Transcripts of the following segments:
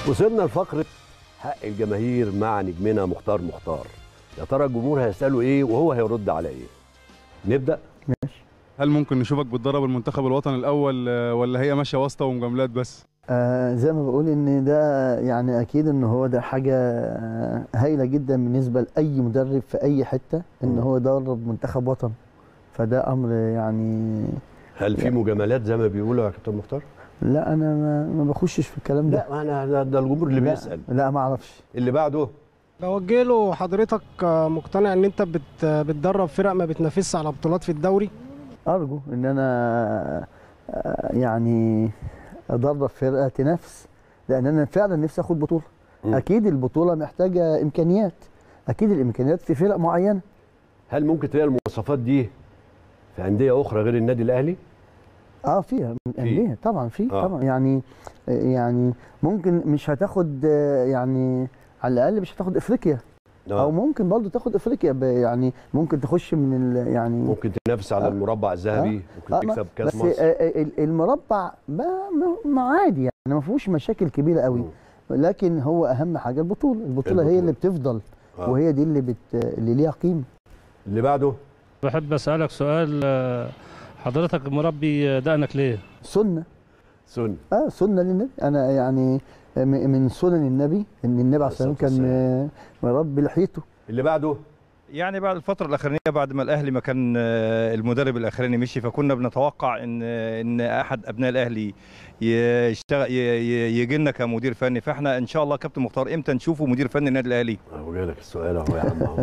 وصلنا لفقرة حق الجماهير مع نجمنا مختار مختار يا ترى الجمهور هيسأله ايه وهو هيرد على ايه نبدأ هل ممكن نشوفك بتدرب المنتخب الوطني الاول آه، ولا هي ماشيه واسطه ومجاملات بس آه زي ما بقول ان ده يعني اكيد ان هو ده حاجه آه، هايله جدا بالنسبه لاي مدرب في اي حته ان مم. هو يدرب منتخب وطن فده امر يعني هل في مجاملات زي ما بيقولوا يا كابتن مختار لا انا ما, ما بخشش في الكلام ده لا انا ده, ده الجمهور اللي لا بيسأل لا ما اعرفش اللي بعده بوجه له حضرتك آه، مقتنع ان انت بت بتدرب فرق ما بتنافسش على بطولات في الدوري ارجو ان انا آه، يعني ادرب فرقه تنافس لان انا فعلا نفسي اخد بطوله مم. اكيد البطوله محتاجه امكانيات اكيد الامكانيات في فرق معينه هل ممكن تلاقي المواصفات دي في أندية أخرى غير النادي الأهلي؟ اه فيها من انديه طبعا في آه. طبعا يعني يعني ممكن مش هتاخد آه، يعني على الاقل مش هتاخد افريقيا او ممكن برضو تاخد افريقيا ب- يعني ممكن تخش من ال يعني ممكن تنافس على آه. المربع الذهبي ممكن آه، ما- تكسب كاس بس مصر آه، آه، ال- المربع ما ما- ما عادي يعني ما فيهوش مشاكل كبيره قوي مم. لكن هو اهم حاجه البطوله البطوله البطولة. هي اللي بتفضل آه. وهي دي اللي بت اللي ليها قيمه اللي بعده بحب اسالك سؤال آه، حضرتك مربي دقنك ليه سنه سن اه سنه للنبي انا يعني م- من سنن النبي ان النبي عليه الصلاه والسلام كان آه، مربي لحيته اللي بعده يعني بعد الفترة الأخرانية بعد ما الأهلي ما كان آه، المدرب الأخراني مشي فكنا بنتوقع إن إن أحد أبناء الأهلي يشتغل يجي لنا كمدير فني فإحنا إن شاء الله كابتن مختار إمتى نشوفه مدير فني النادي الأهلي؟ اهو جاي لك السؤال اهو يا عم اهو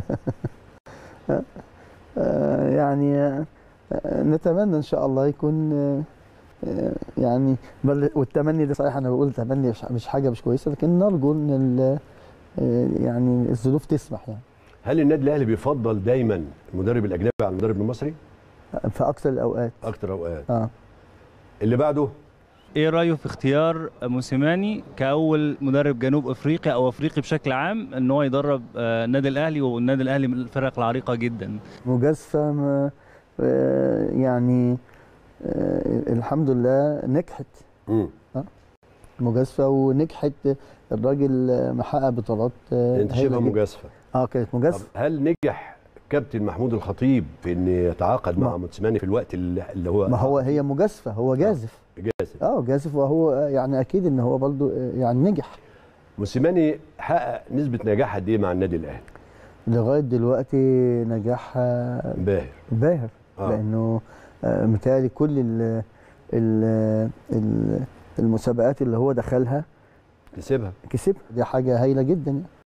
آه، يعني آه، آه، نتمنى ان شاء الله يكون آه، آه، يعني بل والتمني ده صحيح انا بقول تمني مش- مش حاجه مش كويسه لكن نرجو ان ال- آه، يعني الظروف تسمح يعني هل النادي الاهلي بيفضل دايما المدرب الاجنبي على المدرب المصري في اكثر الاوقات اكتر اوقات اه اللي بعده ايه رايه في اختيار موسيماني كاول مدرب جنوب افريقيا او افريقي بشكل عام ان هو يدرب آه، النادي الاهلي والنادي الاهلي من الفرق العريقه جدا مجازفه ما- آه، يعني آه، الحمد لله نجحت مم. مجازفه ونجحت الراجل آه، محقق بطولات آه، انت هايلة شبه جداً. مجازفه اه كانت طب مجازفه هل نجح كابتن محمود الخطيب في ان يتعاقد مع ما- موتسيماني في الوقت اللي اللي هو ما هو هي مجازفه هو جازف جاسف اه جازف وهو آه، يعني اكيد ان هو برضو آه، يعني نجح موسيماني حقق نسبه نجاح قد ايه مع النادي الاهلي لغايه دلوقتي نجاح آه، باهر باهر آه. لانه آه، متهيألي كل ال ال ال المسابقات اللي هو دخلها كسبها كسبها دي حاجه هايله جدا يعني